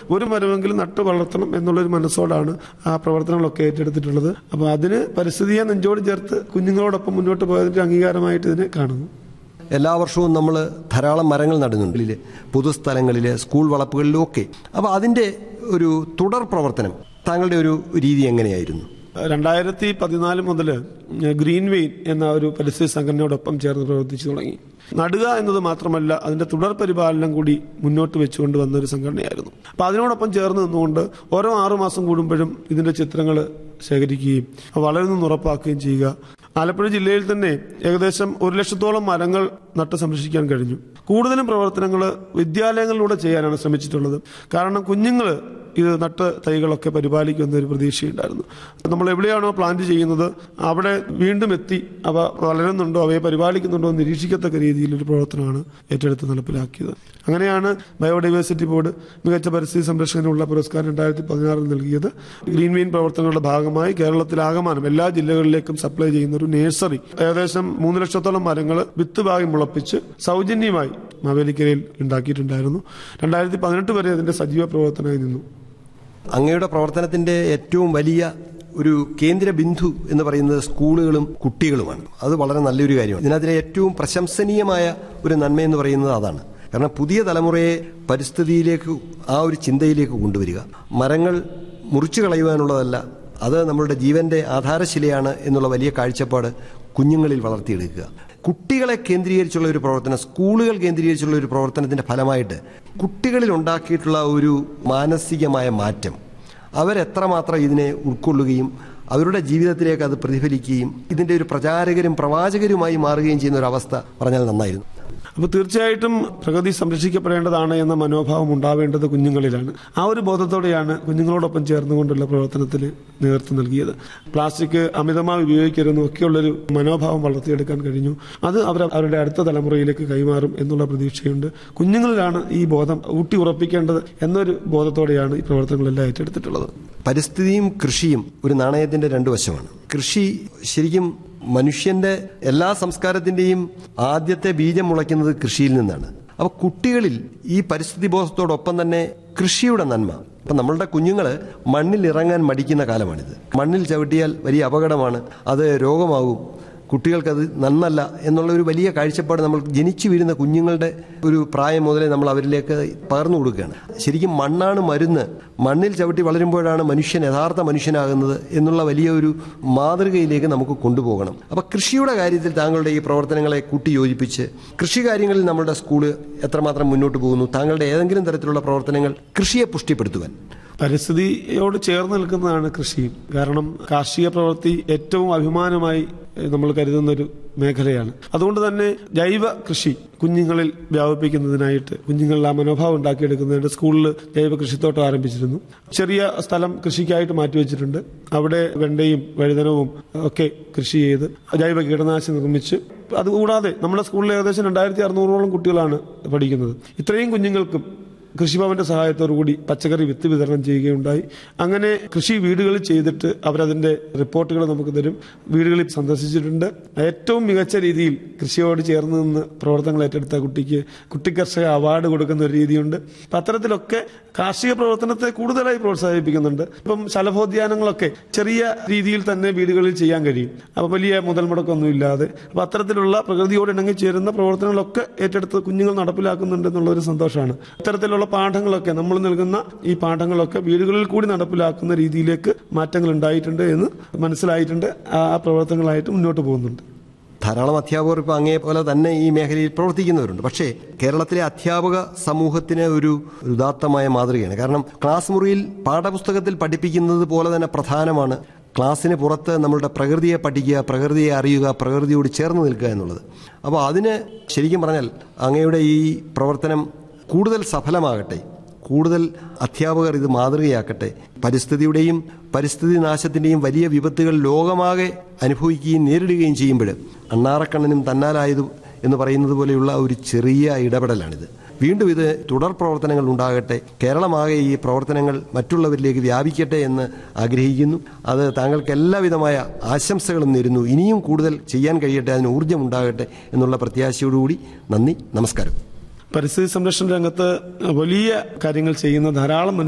ഒരു മരമെങ്കിലും നട്ടു വളർത്തണം എന്നുള്ളൊരു മനസ്സോടാണ് ആ പ്രവർത്തനങ്ങളൊക്കെ ഏറ്റെടുത്തിട്ടുള്ളത് അപ്പോൾ അതിന് പരിസ്ഥിതിയെ നെഞ്ചോട് ചേർത്ത് കുഞ്ഞുങ്ങളോടൊപ്പം മുന്നോട്ട് പോയതിന്റെ അംഗീകാരമായിട്ട് ഇതിനെ കാണുന്നു എല്ലാ വർഷവും നമ്മൾ ധാരാളം മരങ്ങൾ നടുന്നുണ്ട് ഇതില് പൊതുസ്ഥലങ്ങളിൽ സ്കൂൾ വളപ്പുകളിലും ഒക്കെ അപ്പോൾ അതിൻ്റെ ഒരു തുടർ പ്രവർത്തനം താങ്കളുടെ ഒരു രീതി എങ്ങനെയായിരുന്നു രണ്ടായിരത്തി പതിനാല് മുതൽ ഗ്രീൻ വെയിൻ എന്ന ഒരു പരിസ്ഥിതി സംഘടനയോടൊപ്പം ചേർന്ന് പ്രവർത്തിച്ചു തുടങ്ങി നടുക എന്നത് മാത്രമല്ല അതിന്റെ തുടർ പരിപാലനം കൂടി മുന്നോട്ട് വെച്ചുകൊണ്ട് വന്ന ഒരു സംഘടനയായിരുന്നു അപ്പൊ അതിനോടൊപ്പം ചേർന്ന് നിന്നുകൊണ്ട് ഓരോ ആറുമാസം കൂടുമ്പോഴും ഇതിന്റെ ചിത്രങ്ങൾ ശേഖരിക്കുകയും അവ വളരുന്നെന്ന് ഉറപ്പാക്കുകയും ചെയ്യുക ആലപ്പുഴ ജില്ലയിൽ തന്നെ ഏകദേശം ഒരു ലക്ഷത്തോളം മരങ്ങൾ നട്ട് സംരക്ഷിക്കാൻ കഴിഞ്ഞു കൂടുതലും പ്രവർത്തനങ്ങൾ വിദ്യാലയങ്ങളിലൂടെ ചെയ്യാനാണ് ശ്രമിച്ചിട്ടുള്ളത് കാരണം കുഞ്ഞുങ്ങൾ ഇത് നട്ട് തൈകളൊക്കെ പരിപാലിക്കുന്ന ഒരു പ്രതീക്ഷയുണ്ടായിരുന്നു നമ്മൾ എവിടെയാണോ പ്ലാന്റ് ചെയ്യുന്നത് അവിടെ വീണ്ടും എത്തി അവ വളരുന്നുണ്ടോ അവയെ പരിപാലിക്കുന്നുണ്ടോ എന്ന് നിരീക്ഷിക്കത്തക്ക രീതിയിൽ ഒരു പ്രവർത്തനമാണ് ഏറ്റെടുത്ത് നടപ്പിലാക്കിയത് അങ്ങനെയാണ് ബയോഡൈവേഴ്സിറ്റി ബോർഡ് മികച്ച പരിസ്ഥിതി സംരക്ഷണത്തിനുള്ള പുരസ്കാരം രണ്ടായിരത്തി പതിനാറിൽ നൽകിയത് ഗ്രീൻ വെയിൻ പ്രവർത്തനങ്ങളുടെ ഭാഗമായി കേരളത്തിലാകമാനം എല്ലാ ജില്ലകളിലേക്കും സപ്ലൈ ചെയ്യുന്ന ഒരു നഴ്സറി ഏകദേശം മൂന്ന് ലക്ഷത്തോളം മരങ്ങൾ വിത്ത് ഭാഗം മുളപ്പിച്ച് സൗജന്യമായി മാവേലിക്കരയിൽ ഉണ്ടാക്കിയിട്ടുണ്ടായിരുന്നു രണ്ടായിരത്തി പതിനെട്ട് വരെ അതിന്റെ സജീവ പ്രവർത്തനമായി നിന്നു അങ്ങയുടെ പ്രവർത്തനത്തിന്റെ ഏറ്റവും വലിയ ഒരു കേന്ദ്ര ബിന്ദു എന്ന് പറയുന്നത് സ്കൂളുകളും കുട്ടികളുമാണ് അത് വളരെ നല്ലൊരു കാര്യമാണ് ഇതിനകത്തിലെ ഏറ്റവും പ്രശംസനീയമായ ഒരു നന്മ എന്ന് പറയുന്നത് അതാണ് കാരണം പുതിയ തലമുറയെ പരിസ്ഥിതിയിലേക്ക് ആ ഒരു ചിന്തയിലേക്ക് കൊണ്ടുവരിക മരങ്ങൾ മുറിച്ചു കളയുവാനുള്ളതല്ല അത് നമ്മളുടെ ജീവന്റെ ആധാരശിലയാണ് എന്നുള്ള വലിയ കാഴ്ചപ്പാട് കുഞ്ഞുങ്ങളിൽ വളർത്തിയെടുക്കുക കുട്ടികളെ കേന്ദ്രീകരിച്ചുള്ള ഒരു പ്രവർത്തനം സ്കൂളുകൾ കേന്ദ്രീകരിച്ചുള്ള ഒരു പ്രവർത്തനത്തിന്റെ ഫലമായിട്ട് കുട്ടികളിൽ ഉണ്ടാക്കിയിട്ടുള്ള ഒരു മാനസികമായ മാറ്റം അവരെത്രമാത്രം ഇതിനെ ഉൾക്കൊള്ളുകയും അവരുടെ ജീവിതത്തിലേക്ക് അത് പ്രതിഫലിക്കുകയും ഇതിന്റെ ഒരു പ്രചാരകരും പ്രവാചകരുമായി മാറുകയും ചെയ്യുന്ന ഒരു അവസ്ഥ പറഞ്ഞാൽ നന്നായിരുന്നു അപ്പോൾ തീർച്ചയായിട്ടും പ്രകൃതി സംരക്ഷിക്കപ്പെടേണ്ടതാണ് എന്ന മനോഭാവം ഉണ്ടാവേണ്ടത് കുഞ്ഞുങ്ങളിലാണ് ആ ഒരു ബോധത്തോടെയാണ് കുഞ്ഞുങ്ങളോടൊപ്പം ചേർന്നുകൊണ്ടുള്ള പ്രവർത്തനത്തിന് നേതൃത്വം നൽകിയത് പ്ലാസ്റ്റിക് അമിതമായി ഉപയോഗിക്കരുതെന്നും ഒക്കെയുള്ളൊരു മനോഭാവം വളർത്തിയെടുക്കാൻ കഴിഞ്ഞു അത് അവർ അവരുടെ അടുത്ത തലമുറയിലേക്ക് കൈമാറും എന്നുള്ള പ്രതീക്ഷയുണ്ട് കുഞ്ഞുങ്ങളിലാണ് ഈ ബോധം ഊട്ടി ഉറപ്പിക്കേണ്ടത് എന്നൊരു ബോധത്തോടെയാണ് ഈ പ്രവർത്തനങ്ങളെല്ലാം ഏറ്റെടുത്തിട്ടുള്ളത് പരിസ്ഥിതിയും കൃഷിയും ഒരു നാണയത്തിന്റെ രണ്ടു വശമാണ് കൃഷി ശരിക്കും മനുഷ്യന്റെ എല്ലാ സംസ്കാരത്തിന്റെയും ആദ്യത്തെ ബീജം മുളയ്ക്കുന്നത് കൃഷിയിൽ നിന്നാണ് അപ്പൊ കുട്ടികളിൽ ഈ പരിസ്ഥിതി ബോധത്തോടൊപ്പം തന്നെ കൃഷിയുടെ നന്മ ഇപ്പം നമ്മളുടെ കുഞ്ഞുങ്ങൾ മണ്ണിൽ ഇറങ്ങാൻ മടിക്കുന്ന കാലമാണിത് മണ്ണിൽ ചവിട്ടിയാൽ വലിയ അപകടമാണ് അത് രോഗമാകും കുട്ടികൾക്കത് നന്നല്ല എന്നുള്ള ഒരു വലിയ കാഴ്ചപ്പാട് നമ്മൾ ജനിച്ചു വീഴുന്ന കുഞ്ഞുങ്ങളുടെ ഒരു പ്രായം മുതലേ നമ്മൾ അവരിലേക്ക് പകർന്നു കൊടുക്കുകയാണ് ശരിക്കും മണ്ണാണ് മരുന്ന് മണ്ണിൽ ചവിട്ടി വളരുമ്പോഴാണ് മനുഷ്യൻ യഥാർത്ഥ മനുഷ്യനാകുന്നത് എന്നുള്ള വലിയ ഒരു മാതൃകയിലേക്ക് നമുക്ക് കൊണ്ടുപോകണം അപ്പോൾ കൃഷിയുടെ കാര്യത്തിൽ താങ്കളുടെ ഈ പ്രവർത്തനങ്ങളെ കൂട്ടി യോജിപ്പിച്ച് കൃഷി കാര്യങ്ങളിൽ നമ്മുടെ സ്കൂള് എത്രമാത്രം മുന്നോട്ട് പോകുന്നു താങ്കളുടെ ഏതെങ്കിലും തരത്തിലുള്ള പ്രവർത്തനങ്ങൾ കൃഷിയെ പുഷ്ടിപ്പെടുത്തുവാൻ പരിസ്ഥിതിയോട് ചേർന്ന് നിൽക്കുന്നതാണ് കൃഷി കാരണം കാർഷിക പ്രവൃത്തി ഏറ്റവും അഭിമാനമായി നമ്മൾ കരുതുന്ന ഒരു മേഖലയാണ് അതുകൊണ്ട് തന്നെ ജൈവ കൃഷി കുഞ്ഞുങ്ങളിൽ വ്യാപിപ്പിക്കുന്നതിനായിട്ട് കുഞ്ഞുങ്ങളിൽ ആ മനോഭാവം ഉണ്ടാക്കിയെടുക്കുന്നതിന് സ്കൂളിൽ ജൈവ കൃഷിത്തോട്ടം ആരംഭിച്ചിരുന്നു ചെറിയ സ്ഥലം കൃഷിക്കായിട്ട് മാറ്റിവെച്ചിട്ടുണ്ട് അവിടെ വെണ്ടയും വഴുതനവും ഒക്കെ കൃഷി ചെയ്ത് ജൈവ കീടനാശിനി നിർമ്മിച്ച് അതുകൂടാതെ നമ്മുടെ സ്കൂളിൽ ഏകദേശം രണ്ടായിരത്തി അറുന്നൂറോളം കുട്ടികളാണ് പഠിക്കുന്നത് ഇത്രയും കുഞ്ഞുങ്ങൾക്കും കൃഷിഭവന്റെ സഹായത്തോടു കൂടി പച്ചക്കറി വിത്ത് വിതരണം ചെയ്യുകയുണ്ടായി അങ്ങനെ കൃഷി വീടുകളിൽ ചെയ്തിട്ട് അവരതിന്റെ റിപ്പോർട്ടുകൾ നമുക്ക് തരും വീടുകളിൽ സന്ദർശിച്ചിട്ടുണ്ട് ഏറ്റവും മികച്ച രീതിയിൽ കൃഷിയോട് ചേർന്ന് നിന്ന് പ്രവർത്തനങ്ങൾ ഏറ്റെടുത്ത കുട്ടിക്ക് കുട്ടി കർഷക അവാർഡ് കൊടുക്കുന്ന ഒരു രീതിയുണ്ട് അപ്പം അത്തരത്തിലൊക്കെ കാർഷിക പ്രവർത്തനത്തെ കൂടുതലായി പ്രോത്സാഹിപ്പിക്കുന്നുണ്ട് ഇപ്പം ശലഭോദ്യാനങ്ങളൊക്കെ ചെറിയ രീതിയിൽ തന്നെ വീടുകളിൽ ചെയ്യാൻ കഴിയും അപ്പൊ വലിയ മുതൽ മുടക്കൊന്നും ഇല്ലാതെ അപ്പൊ അത്തരത്തിലുള്ള പ്രകൃതിയോട് ഇണങ്ങി ചേരുന്ന പ്രവർത്തനങ്ങളൊക്കെ ഏറ്റെടുത്ത് കുഞ്ഞുങ്ങൾ നടപ്പിലാക്കുന്നുണ്ട് എന്നുള്ള ഒരു സന്തോഷമാണ് ഇത്തരത്തിലുള്ള പാഠങ്ങളൊക്കെ നമ്മൾ നൽകുന്ന ഈ പാഠങ്ങളൊക്കെ വീടുകളിൽ കൂടി നടപ്പിലാക്കുന്ന രീതിയിലേക്ക് മാറ്റങ്ങൾ ഉണ്ടായിട്ടുണ്ട് എന്ന് മനസ്സിലായിട്ടുണ്ട് ആ പ്രവർത്തനങ്ങളായിട്ട് മുന്നോട്ട് പോകുന്നുണ്ട് ധാരാളം അധ്യാപകർ ഇപ്പോൾ അങ്ങേ പോലെ തന്നെ ഈ മേഖലയിൽ പ്രവർത്തിക്കുന്നവരുണ്ട് പക്ഷേ കേരളത്തിലെ അധ്യാപക സമൂഹത്തിന് ഒരു ഉദാത്തമായ മാതൃകയാണ് കാരണം ക്ലാസ് മുറിയിൽ പാഠപുസ്തകത്തിൽ പഠിപ്പിക്കുന്നത് പോലെ തന്നെ പ്രധാനമാണ് ക്ലാസ്സിന് പുറത്ത് നമ്മളുടെ പ്രകൃതിയെ പഠിക്കുക പ്രകൃതിയെ അറിയുക പ്രകൃതിയോട് ചേർന്ന് നിൽക്കുക എന്നുള്ളത് അപ്പോൾ അതിന് ശരിക്കും പറഞ്ഞാൽ അങ്ങയുടെ ഈ പ്രവർത്തനം കൂടുതൽ സഫലമാകട്ടെ കൂടുതൽ അധ്യാപകർ ഇത് മാതൃകയാക്കട്ടെ പരിസ്ഥിതിയുടെയും പരിസ്ഥിതി നാശത്തിന്റെയും വലിയ വിപത്തുകൾ ലോകമാകെ അനുഭവിക്കുകയും നേരിടുകയും ചെയ്യുമ്പോൾ അണ്ണാറക്കണ്ണനും തന്നാലായത് എന്ന് പറയുന്നത് പോലെയുള്ള ഒരു ചെറിയ ഇടപെടലാണിത് വീണ്ടും ഇത് തുടർ പ്രവർത്തനങ്ങൾ ഉണ്ടാകട്ടെ കേരളമാകെ ഈ പ്രവർത്തനങ്ങൾ മറ്റുള്ളവരിലേക്ക് വ്യാപിക്കട്ടെ എന്ന് ആഗ്രഹിക്കുന്നു അത് താങ്കൾക്ക് എല്ലാവിധമായ ആശംസകളും നേരുന്നു ഇനിയും കൂടുതൽ ചെയ്യാൻ കഴിയട്ടെ അതിന് ഊർജ്ജം ഉണ്ടാകട്ടെ എന്നുള്ള പ്രത്യാശയോടുകൂടി നന്ദി നമസ്കാരം പരിസ്ഥിതി സംരക്ഷണ രംഗത്ത് വലിയ കാര്യങ്ങൾ ചെയ്യുന്ന ധാരാളം